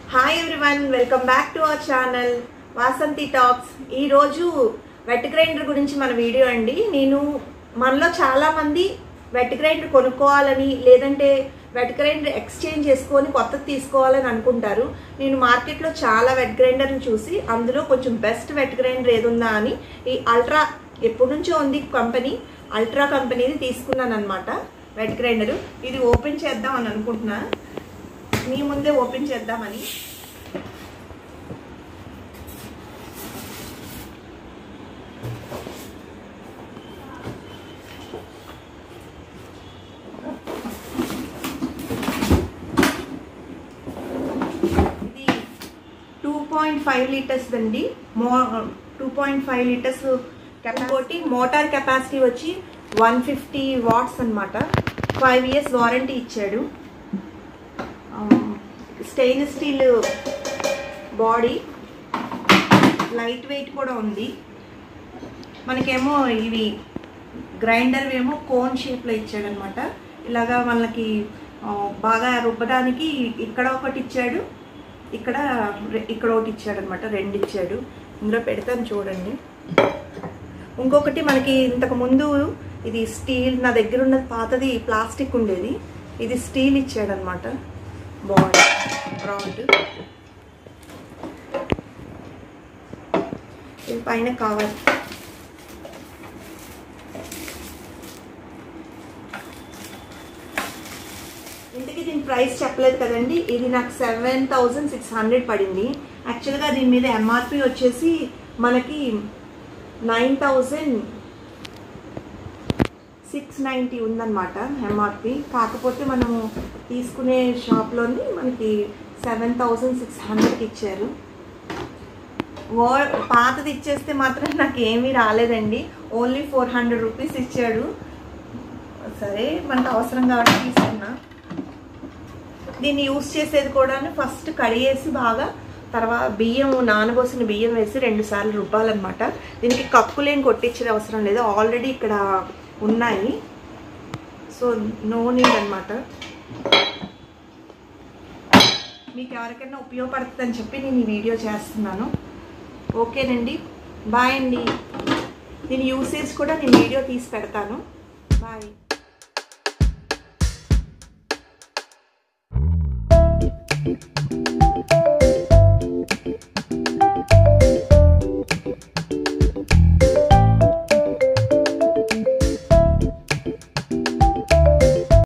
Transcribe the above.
hi everyone welcome back to our channel Vasanthi talks ఈరోజు wet grinder గురించి మన video అండి నేను మనలో చాలామంది వెట్ గ్రైండర్ కొనుక్కోవాలని లేదంటే వెట్ గ్రైండర్ ఎక్స్చేంజ్ చేసుకొని కొత్తది తీసుకోవాలని అనుకుంటారు నేను మార్కెట్లో చాలా వెట్ గ్రైండర్ని చూసి అందులో కొంచెం బెస్ట్ వెట్ గ్రైండర్ ఏదుందా అని ఈ అల్ట్రా ఎప్పటి నుంచో ఉంది కంపెనీ అల్ట్రా కంపెనీది తీసుకున్నాను అనమాట వెట్ గ్రైండర్ ఇది ఓపెన్ చేద్దాం అని అనుకుంటున్నా మీ ముందే ఓపెన్ చేద్దామని ఇది టూ పాయింట్ ఫైవ్ లీటర్స్ అండి మో టూ పాయింట్ ఫైవ్ లీటర్స్ ఇంకోటి మోటార్ కెపాసిటీ వచ్చి వన్ ఫిఫ్టీ వాట్స్ అనమాట ఫైవ్ ఇయర్స్ వారంటీ ఇచ్చాడు stainless steel body light weight కూడా ఉంది మనకేమో ఇవి గ్రైండర్ ఏమో కోన్ షేప్లో ఇచ్చాడనమాట ఇలాగా మనకి ఆ, బాగా రుబ్బడానికి ఇక్కడ ఒకటి ఇచ్చాడు ఇక్కడ రె- ఇక్కడ ఒకటి ఇచ్చాడు అనమాట రెండు ఇచ్చాడు ఇందులో పెడతాను చూడండి ఇంకొకటి మనకి ఇంతకు ముందు ఇది స్టీల్ నా దగ్గర ఉన్నది పాతది ప్లాస్టిక్ ఉండేది ఇది స్టీల్ ఇచ్చాడనమాట బాగుంది రాడ్ ఇది పైన కవర్ ఇంతకీ దీని ప్రైస్ చెప్పలేదు కదండి ఇది నాకు సెవెన్ థౌజండ్ సిక్స్ హండ్రెడ్ పడింది యాక్చువల్గా దీని మీద ఎంఆర్పి వచ్చేసి మనకి నైన్ థౌజండ్ సిక్స్ నైంటీ ఉందన్నమాట ఎంఆర్పి కాకపోతే మనము తీసుకునే షాప్లోని మనకి సెవెన్ థౌజండ్ సిక్స్ హండ్రెడ్కి ఇచ్చారు ఓ పాతది ఇచ్చేస్తే మాత్రం నాకు ఏమీ రాలేదండి ఓన్లీ ఫోర్ హండ్రెడ్ రూపీస్ ఇచ్చాడు సరే మనకు అవసరం కాబట్టి తీసుకున్నా దీన్ని యూస్ చేసేది కూడా ఫస్ట్ కడిగేసి బాగా తర్వాత బియ్యం నానబోసిన బియ్యం వేసి రెండు సార్లు రుబ్బాలన్నమాట దీనికి కక్కులేని కొట్టించే అవసరం లేదు ఆల్రెడీ ఇక్కడ ఉన్నాయి సో నో నీడ్ అనమాట మీకు ఎవరికైనా ఉపయోగపడుతుందని చెప్పి నేను ఈ వీడియో చేస్తున్నాను ఓకేనండి బాయ్ అండి దీని యూసేజ్ కూడా నేను వీడియో తీసి పెడతాను బాయ్